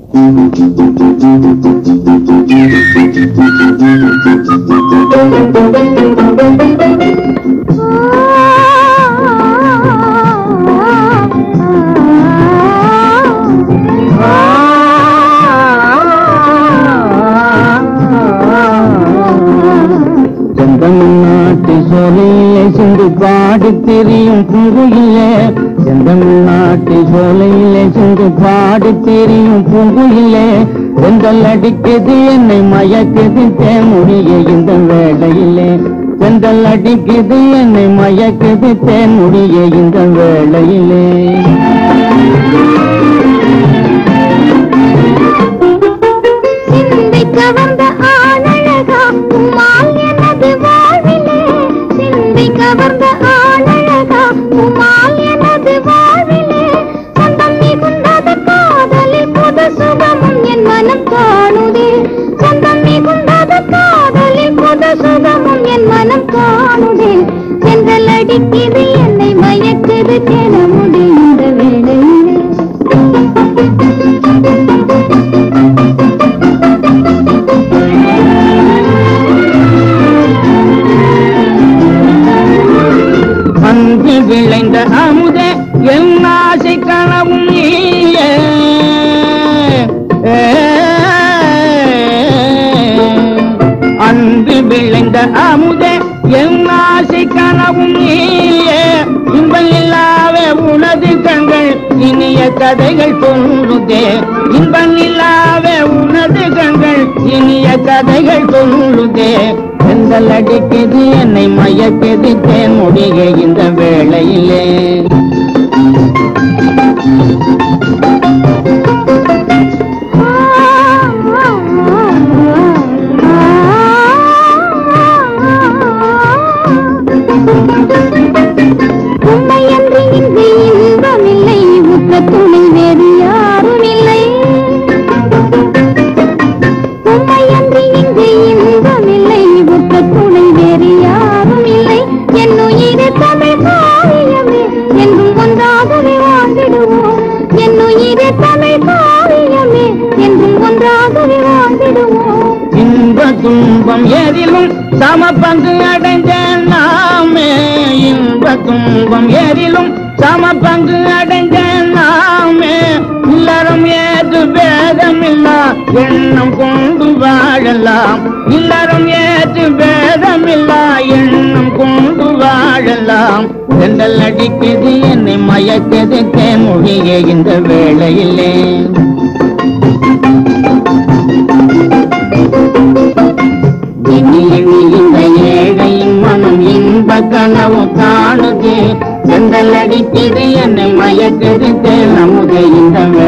செந்தமிழ்நாட்டு சோலையிலே சென்று பாடி திரியும் பூங்குயிலே செந்தமிழ்நாட்டு சோலையிலே சென்று பாடி திரியும் பூங்குயிலே செந்தல் அடிக்குது என்னை மயக்குது தேன்முடிய இந்த வேளையிலே செந்தல் அடிக்குது என்னை மயக்குது தேன்முடிய இந்த வேளையிலே சிந்திக்க வந்த ஆணழகா உம்மால் எனது வாழ்விலே சிந்திக்க வந்த ஆணழகா உம்மால் எனது வாழ்விலே சொந்தம் மிகுந்தது காதலில் புது சுகமும் என் மனம் காணுதே சொந்தம் மிகுந்தது காதலில் புது சுகமும் என் மனம் காணுதே சென்றல் அடிக்குது என்னை மயக்குது தேன முடிந்த வேளையிலே அங்கு விளைந்த அமுதே என் ஆசை கனவும் நீயே அன்று விளைந்த அமுதே என் ஆசை கனவும் நீயே இன்பம் இல்லாவே உனது கண்கள் இனிய கதைகள் சொல்லுதே இன்பம் இல்லாவே உனது கண்கள் இனிய கதைகள் சொல்லுதே செந்தல் அடிக்குது என்னை மயக்குது தேன் முடிய இந்த வேளையிலே உண்மையன்று இங்கு இன்பமில்லை உற்ற துணை வேறு யாரும் இல்லை உண்மையன்று இங்கு இன்பமில்லை உற்ற துணை வேறு யாரும் இல்லை என் உயிரே தமிழ் காவியமே என்றும் ஒன்றாகவே வாழ்ந்திடுவோம் என் உயிரே தமிழ் காவியமே என்றும் ஒன்றாகவே வாழ்ந்திடுவோம் இன்ப துன்பம் எதிலும் சம பங்கு அடைஞ்ச நாமே இன்ப துன்பம் எதிலும் சம பங்கு அடைஞ்ச நாமே இல்லறம் ஏது பேதமில்லா எண்ணம் கொண்டு வாழலாம் இல்லறம் ஏது பேதமில்லா எண்ணம் கொண்டு வாழலாம் செந்தல் அடிக்குது என்னை மயக்குது தேமொழியே இந்த வேளையிலே எண்ணி எண்ணி இந்த ஏழையின் மனம் இன்ப கனவு காணுது செந்தல் அடிக்குது என்னை மயக்குது தேனமுது இந்த